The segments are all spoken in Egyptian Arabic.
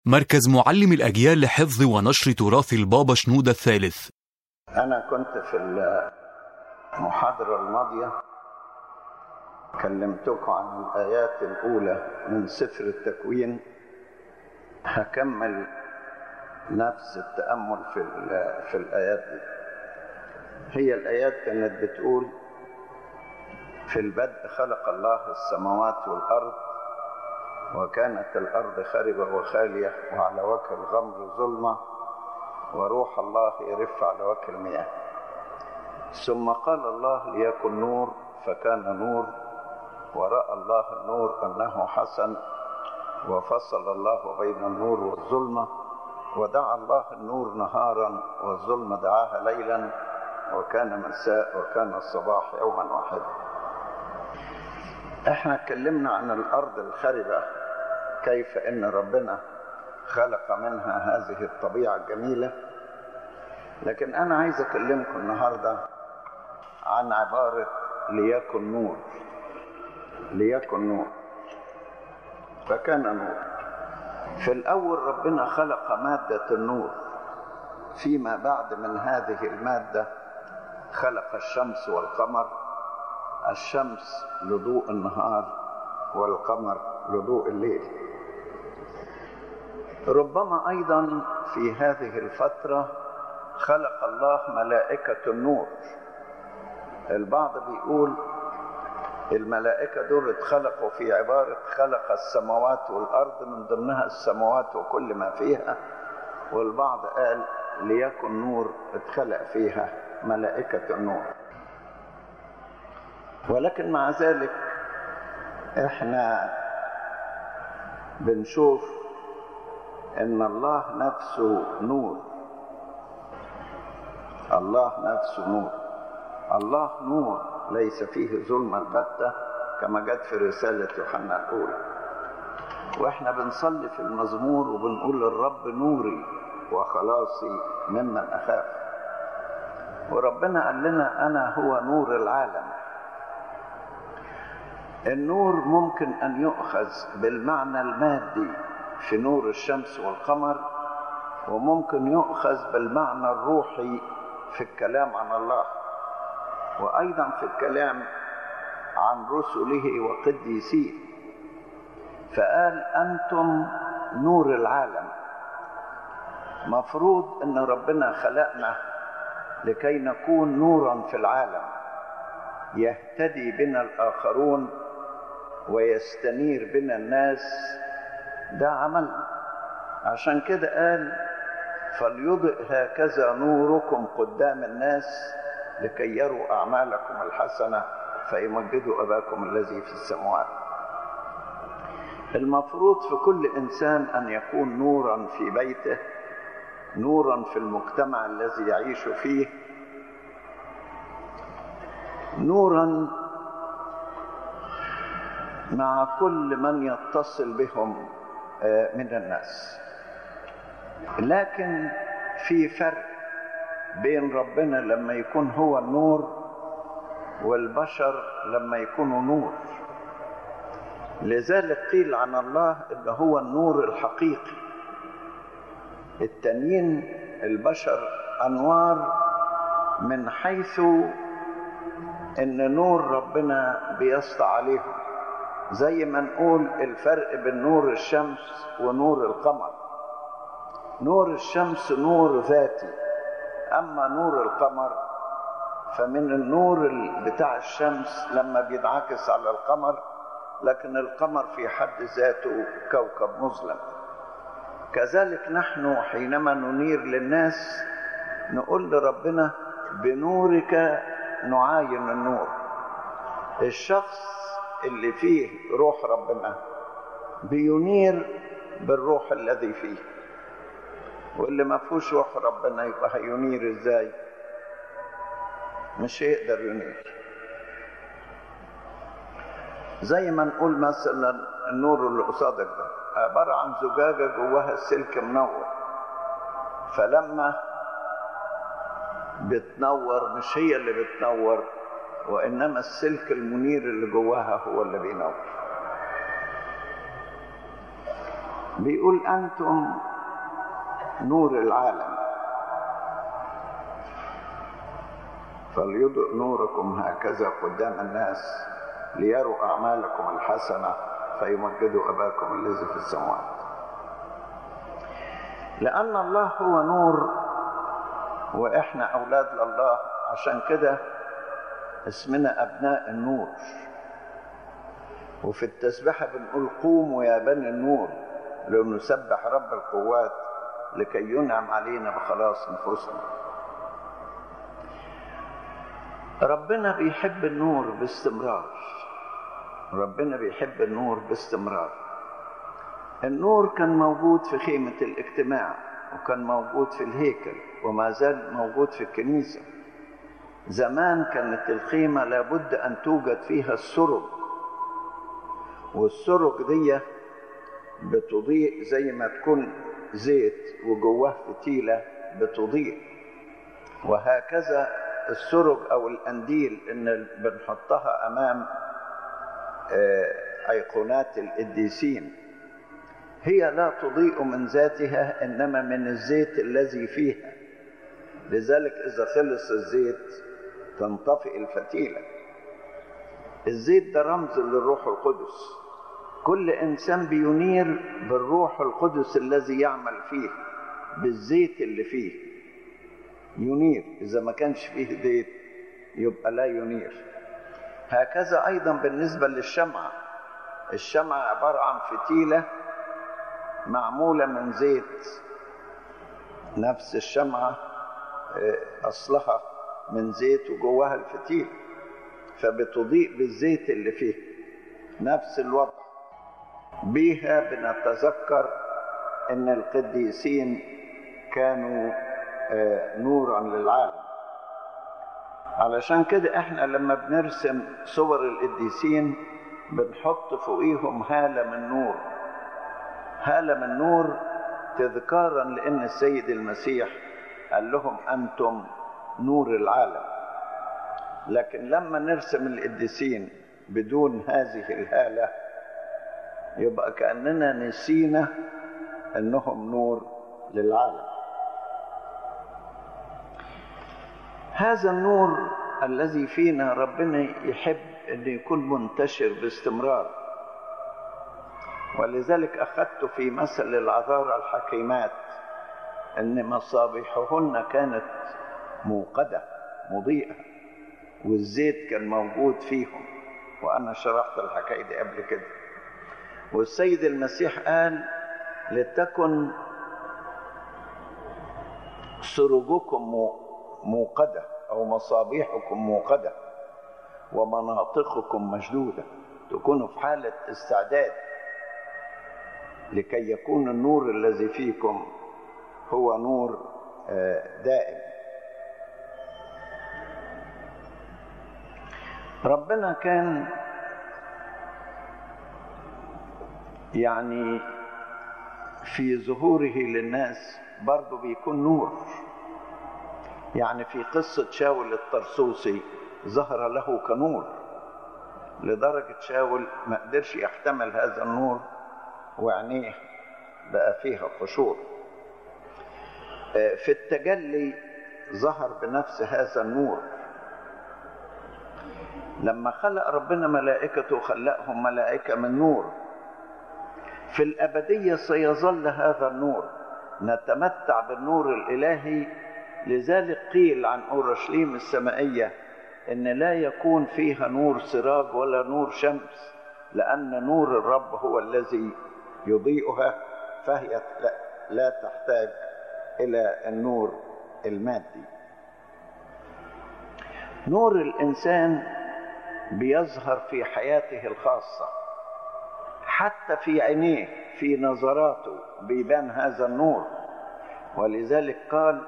مركز معلم الأجيال لحفظ ونشر تراث البابا شنودة الثالث أنا كنت في المحاضرة الماضية كلمتكم عن الآيات الأولى من سفر التكوين هكمل نفس التأمل في, في الآيات دي هي الآيات كانت بتقول في البدء خلق الله السماوات والأرض وكانت الأرض خربة وخالية وعلى وجه الغمر ظلمة وروح الله يرف على وجه المياه ثم قال الله ليكن نور فكان نور ورأى الله النور أنه حسن وفصل الله بين النور والظلمة ودعا الله النور نهارا والظلم دعاها ليلا وكان مساء وكان الصباح يوما واحدا احنا اتكلمنا عن الارض الخربة كيف ان ربنا خلق منها هذه الطبيعة الجميلة لكن انا عايز اكلمكم النهاردة عن عبارة ليكن نور ليكن نور فكان نور في الاول ربنا خلق مادة النور فيما بعد من هذه المادة خلق الشمس والقمر الشمس لضوء النهار والقمر لضوء الليل ربما ايضا في هذه الفتره خلق الله ملائكه النور البعض بيقول الملائكه دول اتخلقوا في عباره خلق السماوات والارض من ضمنها السماوات وكل ما فيها والبعض قال ليكن نور اتخلق فيها ملائكه النور ولكن مع ذلك احنا بنشوف ان الله نفسه نور الله نفسه نور الله نور ليس فيه ظلم البتة كما جت في رسالة يوحنا الأولى واحنا بنصلي في المزمور وبنقول الرب نوري وخلاصي ممن أخاف وربنا قال لنا أنا هو نور العالم النور ممكن ان يؤخذ بالمعنى المادي في نور الشمس والقمر وممكن يؤخذ بالمعنى الروحي في الكلام عن الله وايضا في الكلام عن رسله وقديسيه فقال انتم نور العالم مفروض ان ربنا خلقنا لكي نكون نورا في العالم يهتدي بنا الاخرون ويستنير بنا الناس ده عملنا عشان كده قال فليضئ هكذا نوركم قدام الناس لكي يروا أعمالكم الحسنة فيمجدوا أباكم الذي في السماوات المفروض في كل إنسان أن يكون نورا في بيته نورا في المجتمع الذي يعيش فيه نورا مع كل من يتصل بهم من الناس لكن في فرق بين ربنا لما يكون هو النور والبشر لما يكونوا نور لذلك قيل عن الله ان هو النور الحقيقي التانيين البشر انوار من حيث ان نور ربنا بيسطع عليهم زي ما نقول الفرق بين نور الشمس ونور القمر نور الشمس نور ذاتي اما نور القمر فمن النور بتاع الشمس لما بينعكس على القمر لكن القمر في حد ذاته كوكب مظلم كذلك نحن حينما ننير للناس نقول لربنا بنورك نعاين النور الشخص اللي فيه روح ربنا بينير بالروح الذي فيه واللي ما فيهوش روح ربنا يبقى هينير ازاي مش هيقدر ينير زي ما نقول مثلا النور اللي قصادك ده عبارة عن زجاجة جواها السلك منور فلما بتنور مش هي اللي بتنور وإنما السلك المنير اللي جواها هو اللي بينور بيقول أنتم نور العالم فليضئ نوركم هكذا قدام الناس ليروا أعمالكم الحسنة فيمجدوا أباكم الذي في السماوات لأن الله هو نور وإحنا أولاد الله عشان كده اسمنا أبناء النور وفي التسبيحة بنقول قوموا يا بني النور لنسبح رب القوات لكي ينعم علينا بخلاص نفوسنا ربنا بيحب النور باستمرار ربنا بيحب النور باستمرار النور كان موجود في خيمة الاجتماع وكان موجود في الهيكل وما زال موجود في الكنيسة زمان كانت الخيمة لابد أن توجد فيها السرج والسرج دي بتضيء زي ما تكون زيت وجواه فتيلة بتضيء وهكذا السرج أو الأنديل إن بنحطها أمام أيقونات القديسين هي لا تضيء من ذاتها إنما من الزيت الذي فيها لذلك إذا خلص الزيت تنطفئ الفتيلة الزيت ده رمز للروح القدس كل إنسان بينير بالروح القدس الذي يعمل فيه بالزيت اللي فيه ينير إذا ما كانش فيه زيت يبقى لا ينير هكذا أيضا بالنسبة للشمعة الشمعة عبارة عن فتيلة معمولة من زيت نفس الشمعة أصلها من زيت وجواها الفتيل فبتضيء بالزيت اللي فيه نفس الوضع بيها بنتذكر ان القديسين كانوا نورا للعالم علشان كده احنا لما بنرسم صور القديسين بنحط فوقيهم هالة من نور هالة من نور تذكارا لان السيد المسيح قال لهم انتم نور العالم لكن لما نرسم القديسين بدون هذه الهاله يبقى كاننا نسينا انهم نور للعالم هذا النور الذي فينا ربنا يحب ان يكون منتشر باستمرار ولذلك اخذت في مثل العذارى الحكيمات ان مصابيحهن كانت موقده مضيئه والزيت كان موجود فيهم وانا شرحت الحكايه دي قبل كده والسيد المسيح قال لتكن سرجكم موقدة أو مصابيحكم موقدة ومناطقكم مشدودة تكونوا في حالة استعداد لكي يكون النور الذي فيكم هو نور دائم ربنا كان يعني في ظهوره للناس برضه بيكون نور يعني في قصة شاول الطرسوسي ظهر له كنور لدرجة شاول ما قدرش يحتمل هذا النور وعينيه بقى فيها قشور في التجلي ظهر بنفس هذا النور لما خلق ربنا ملائكته خلقهم ملائكة من نور في الأبدية سيظل هذا النور نتمتع بالنور الإلهي لذلك قيل عن أورشليم السمائية إن لا يكون فيها نور سراج ولا نور شمس لأن نور الرب هو الذي يضيئها فهي لا, لا تحتاج إلى النور المادي نور الإنسان بيظهر في حياته الخاصة حتى في عينيه في نظراته بيبان هذا النور ولذلك قال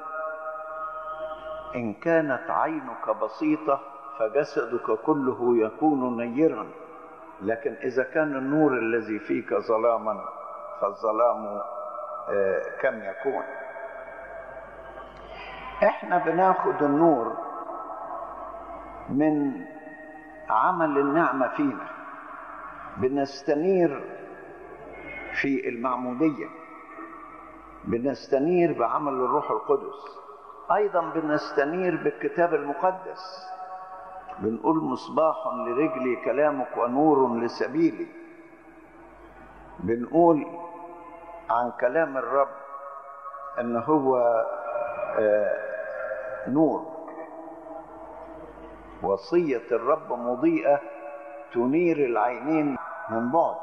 إن كانت عينك بسيطة فجسدك كله يكون نيرا لكن إذا كان النور الذي فيك ظلاما فالظلام كم يكون احنا بناخد النور من عمل النعمة فينا بنستنير في المعمودية بنستنير بعمل الروح القدس أيضا بنستنير بالكتاب المقدس بنقول مصباح لرجلي كلامك ونور لسبيلي بنقول عن كلام الرب ان هو نور وصية الرب مضيئة تنير العينين من بعد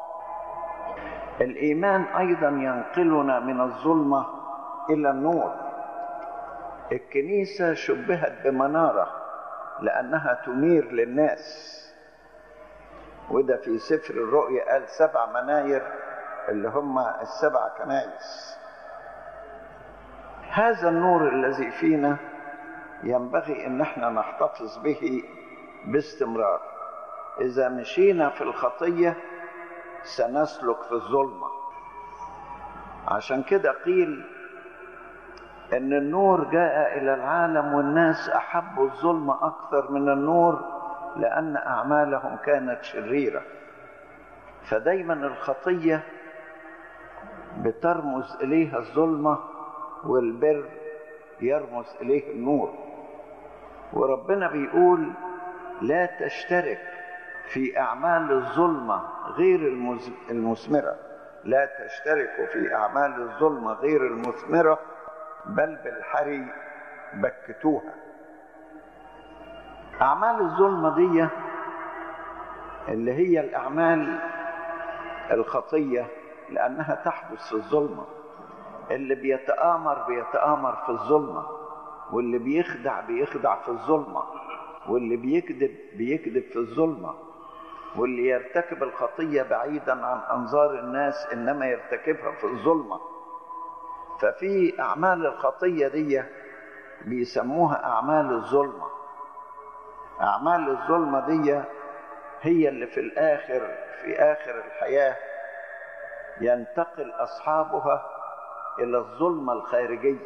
الإيمان أيضا ينقلنا من الظلمة إلى النور الكنيسة شبهت بمنارة لأنها تنير للناس وده في سفر الرؤيا قال سبع مناير اللي هم السبع كنائس هذا النور الذي فينا ينبغي ان احنا نحتفظ به باستمرار اذا مشينا في الخطيه سنسلك في الظلمه عشان كده قيل ان النور جاء الى العالم والناس احبوا الظلمه اكثر من النور لان اعمالهم كانت شريره فدايما الخطيه بترمز اليها الظلمه والبر يرمز اليه النور وربنا بيقول لا تشترك في اعمال الظلمه غير المثمره لا تشتركوا في اعمال الظلمه غير المثمره بل بالحري بكتوها اعمال الظلمه دي اللي هي الاعمال الخطيه لانها تحدث في الظلمه اللي بيتآمر بيتآمر في الظلمة واللي بيخدع بيخدع في الظلمة واللي بيكذب بيكذب في الظلمة واللي يرتكب الخطية بعيدا عن أنظار الناس إنما يرتكبها في الظلمة ففي أعمال الخطية دي بيسموها أعمال الظلمة أعمال الظلمة دي هي اللي في الآخر في آخر الحياة ينتقل أصحابها إلى الظلمة الخارجية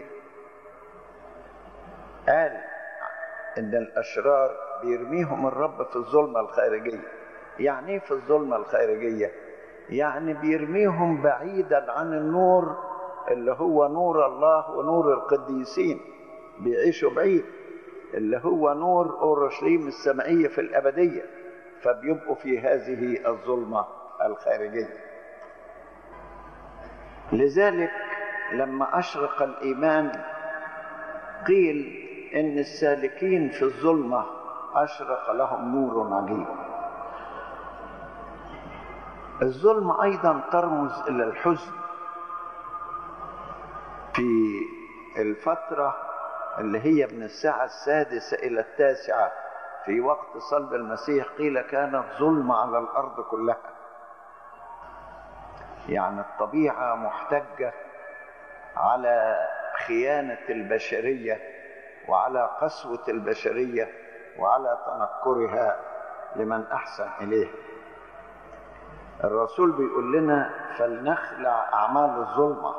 قال إن الأشرار بيرميهم الرب في الظلمة الخارجية يعني إيه في الظلمة الخارجية؟ يعني بيرميهم بعيدا عن النور اللي هو نور الله ونور القديسين بيعيشوا بعيد اللي هو نور أورشليم السمائية في الأبدية فبيبقوا في هذه الظلمة الخارجية لذلك لما أشرق الإيمان قيل إن السالكين في الظلمة أشرق لهم نور عجيب الظلمة أيضا ترمز إلى الحزن في الفترة اللي هي من الساعة السادسة إلى التاسعة في وقت صلب المسيح قيل كانت ظلمة على الأرض كلها يعني الطبيعة محتجة على خيانة البشرية وعلى قسوة البشرية وعلى تنكرها لمن أحسن إليه الرسول بيقول لنا فلنخلع أعمال الظلمة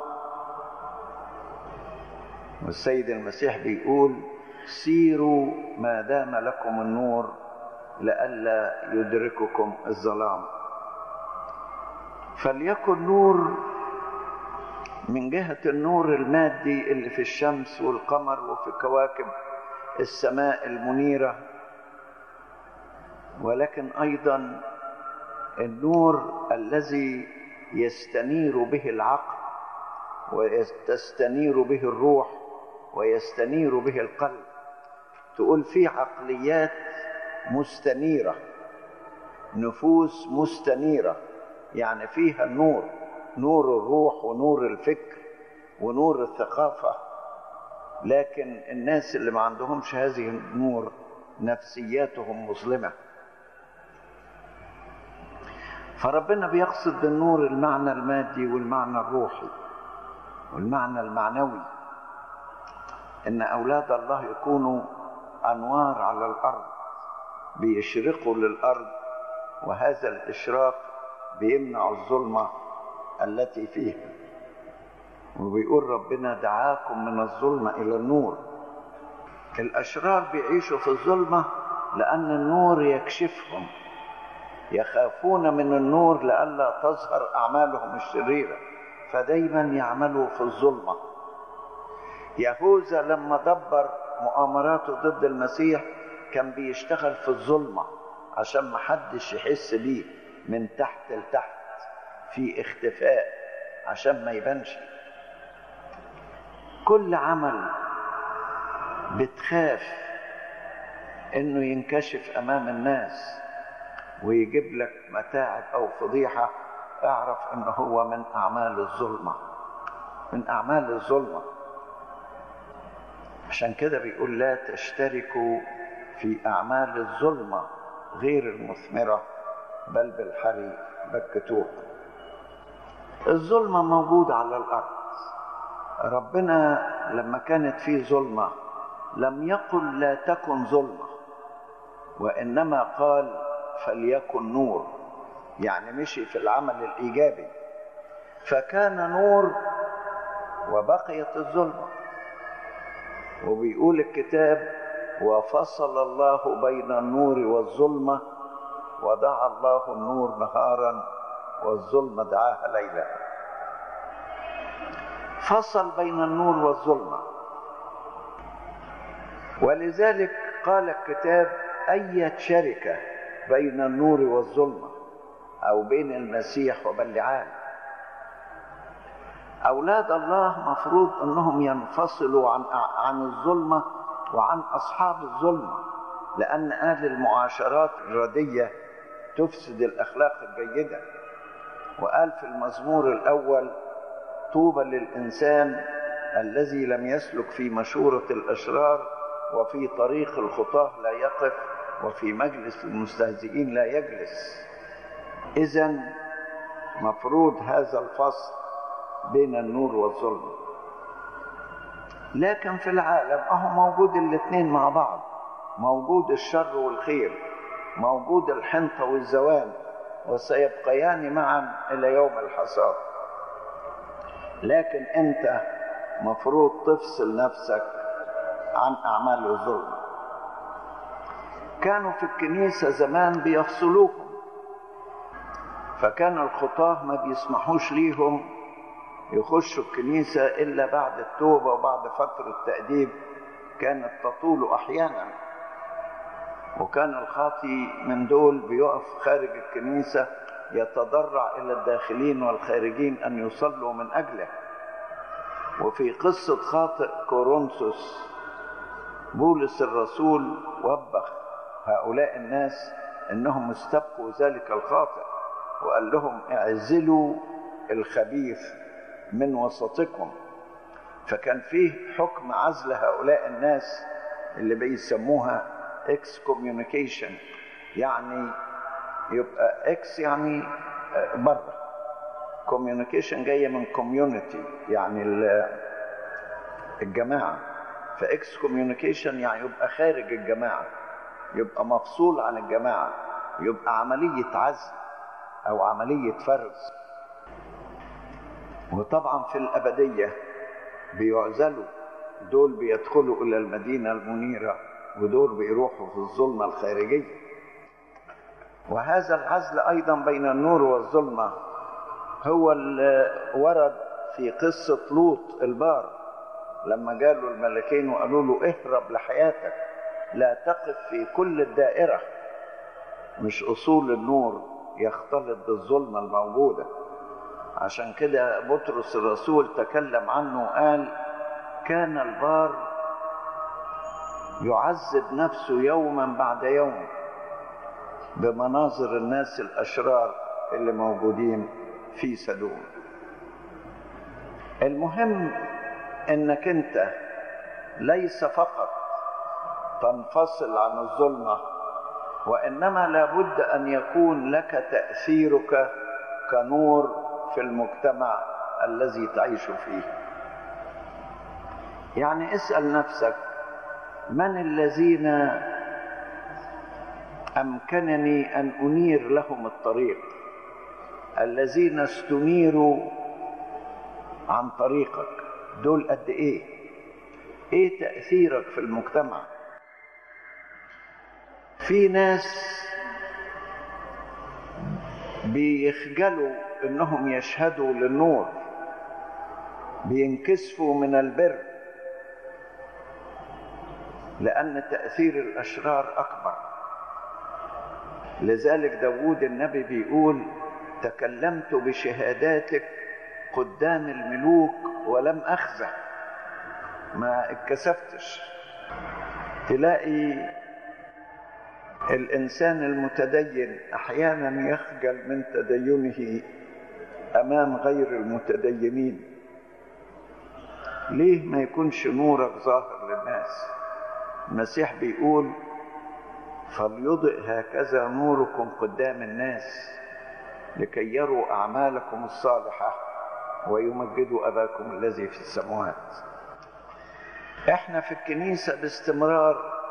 والسيد المسيح بيقول سيروا ما دام لكم النور لئلا يدرككم الظلام فليكن نور من جهة النور المادي اللي في الشمس والقمر وفي كواكب السماء المنيرة ولكن أيضا النور الذي يستنير به العقل ويستنير به الروح ويستنير به القلب تقول في عقليات مستنيرة نفوس مستنيرة يعني فيها النور نور الروح ونور الفكر ونور الثقافة لكن الناس اللي ما عندهمش هذه النور نفسياتهم مظلمة فربنا بيقصد بالنور المعنى المادي والمعنى الروحي والمعنى المعنوي ان اولاد الله يكونوا انوار على الارض بيشرقوا للارض وهذا الاشراق بيمنع الظلمه التي فيها وبيقول ربنا دعاكم من الظلمه الى النور الاشرار بيعيشوا في الظلمه لان النور يكشفهم يخافون من النور لئلا تظهر اعمالهم الشريره فدايما يعملوا في الظلمه يهوذا لما دبر مؤامراته ضد المسيح كان بيشتغل في الظلمه عشان محدش يحس بيه من تحت لتحت في اختفاء عشان ما يبانش كل عمل بتخاف انه ينكشف امام الناس ويجيب لك متاعب او فضيحه اعرف ان هو من اعمال الظلمه من اعمال الظلمه عشان كده بيقول لا تشتركوا في اعمال الظلمه غير المثمره بل بالحري بكتوه الظلمه موجوده على الارض ربنا لما كانت في ظلمه لم يقل لا تكن ظلمه وانما قال فليكن نور يعني مشي في العمل الايجابي فكان نور وبقيت الظلمه وبيقول الكتاب وفصل الله بين النور والظلمه ودعا الله النور نهارا والظلمه دعاها ليلا فصل بين النور والظلمه ولذلك قال الكتاب أية شركة بين النور والظلمة أو بين المسيح وبلعام أولاد الله مفروض أنهم ينفصلوا عن عن الظلمة وعن أصحاب الظلمة لأن أهل المعاشرات الردية تفسد الأخلاق الجيدة وقال في المزمور الأول طوبى للإنسان الذي لم يسلك في مشورة الأشرار وفي طريق الخطاه لا يقف وفي مجلس المستهزئين لا يجلس اذا مفروض هذا الفصل بين النور والظلمه لكن في العالم اهو موجود الاثنين مع بعض موجود الشر والخير موجود الحنطه والزوال وسيبقيان معا الى يوم الحصاد لكن انت مفروض تفصل نفسك عن أعمال الظلم كانوا في الكنيسة زمان بيفصلوهم فكان الخطاة ما بيسمحوش ليهم يخشوا الكنيسة إلا بعد التوبة وبعد فترة تأديب كانت تطول أحيانا وكان الخاطي من دول بيقف خارج الكنيسة يتضرع إلى الداخلين والخارجين أن يصلوا من أجله وفي قصة خاطئ كورنثوس بولس الرسول وبخ هؤلاء الناس انهم استبقوا ذلك الخاطئ وقال لهم اعزلوا الخبيث من وسطكم فكان فيه حكم عزل هؤلاء الناس اللي بيسموها اكس كوميونيكيشن يعني يبقى اكس يعني بره كوميونيكيشن جايه من كوميونتي يعني الجماعه فاكس كوميونيكيشن يعني يبقى خارج الجماعه يبقى مفصول عن الجماعه يبقى عمليه عزل او عمليه فرز وطبعا في الابديه بيعزلوا دول بيدخلوا الى المدينه المنيره ودول بيروحوا في الظلمه الخارجيه وهذا العزل ايضا بين النور والظلمه هو اللي ورد في قصه لوط البار لما جالوا الملكين وقالوا له اهرب لحياتك لا تقف في كل الدائرة مش أصول النور يختلط بالظلمة الموجودة عشان كده بطرس الرسول تكلم عنه وقال كان البار يعذب نفسه يوما بعد يوم بمناظر الناس الأشرار اللي موجودين في سدوم المهم انك انت ليس فقط تنفصل عن الظلمه وانما لابد ان يكون لك تاثيرك كنور في المجتمع الذي تعيش فيه يعني اسال نفسك من الذين امكنني ان انير لهم الطريق الذين استنيروا عن طريقك دول قد ايه ايه تاثيرك في المجتمع في ناس بيخجلوا انهم يشهدوا للنور بينكسفوا من البر لان تاثير الاشرار اكبر لذلك داوود النبي بيقول تكلمت بشهاداتك قدام الملوك ولم اخزى ما اتكسفتش تلاقي الانسان المتدين احيانا يخجل من تدينه امام غير المتدينين ليه ما يكونش نورك ظاهر للناس المسيح بيقول فليضئ هكذا نوركم قدام الناس لكي يروا اعمالكم الصالحه ويمجدوا اباكم الذي في السماوات احنا في الكنيسه باستمرار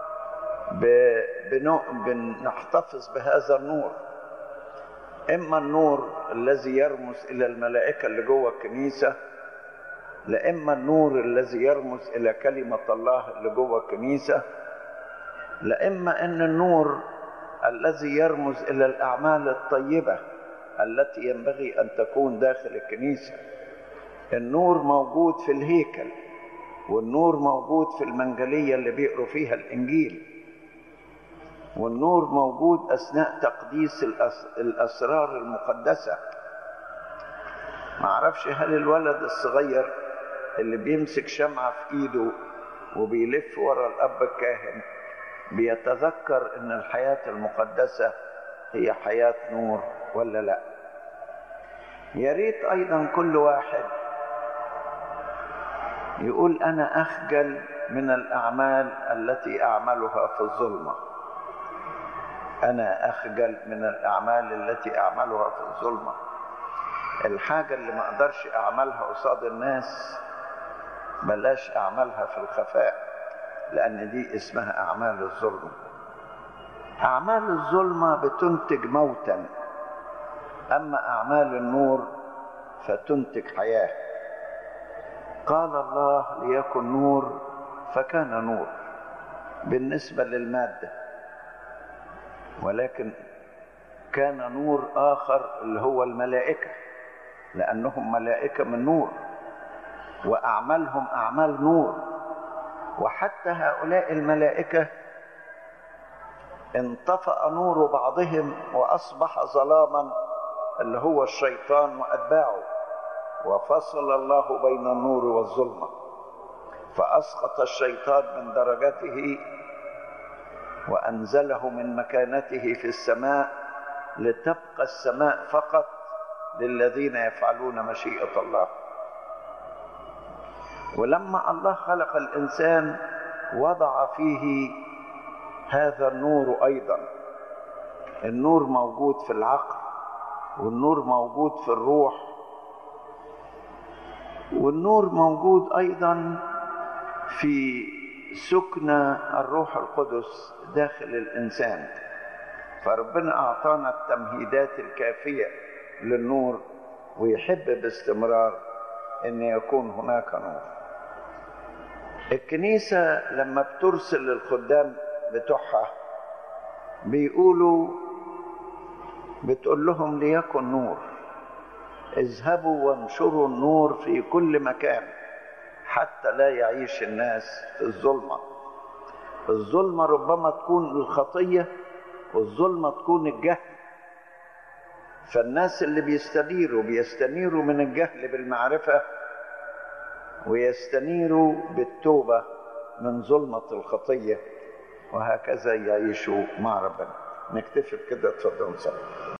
بنحتفظ بهذا النور اما النور الذي يرمز الى الملائكه اللي جوه الكنيسه لاما النور الذي يرمز الى كلمه الله اللي جوه الكنيسه لاما ان النور الذي يرمز الى الاعمال الطيبه التي ينبغي ان تكون داخل الكنيسه النور موجود في الهيكل والنور موجود في المنجليه اللي بيقروا فيها الانجيل والنور موجود اثناء تقديس الاسرار المقدسه ما اعرفش هل الولد الصغير اللي بيمسك شمعه في ايده وبيلف ورا الاب الكاهن بيتذكر ان الحياه المقدسه هي حياه نور ولا لا يا ريت ايضا كل واحد يقول انا اخجل من الاعمال التي اعملها في الظلمه انا اخجل من الاعمال التي اعملها في الظلمه الحاجه اللي ما اقدرش اعملها قصاد الناس بلاش اعملها في الخفاء لان دي اسمها اعمال الظلم اعمال الظلمه بتنتج موتا اما اعمال النور فتنتج حياه قال الله ليكن نور فكان نور بالنسبه للماده ولكن كان نور اخر اللي هو الملائكه لانهم ملائكه من نور واعمالهم اعمال نور وحتى هؤلاء الملائكه انطفأ نور بعضهم واصبح ظلاما اللي هو الشيطان واتباعه وفصل الله بين النور والظلمه فاسقط الشيطان من درجته وانزله من مكانته في السماء لتبقى السماء فقط للذين يفعلون مشيئه الله ولما الله خلق الانسان وضع فيه هذا النور ايضا النور موجود في العقل والنور موجود في الروح والنور موجود ايضا في سكن الروح القدس داخل الانسان فربنا اعطانا التمهيدات الكافيه للنور ويحب باستمرار ان يكون هناك نور الكنيسه لما بترسل الخدام بتوعها بيقولوا بتقول لهم ليكن نور اذهبوا وانشروا النور في كل مكان حتى لا يعيش الناس في الظلمه الظلمه ربما تكون الخطيه والظلمه تكون الجهل فالناس اللي بيستنيروا بيستنيروا من الجهل بالمعرفه ويستنيروا بالتوبه من ظلمه الخطيه وهكذا يعيشوا مع ربنا نكتفي بكده اتفضلوا صلوا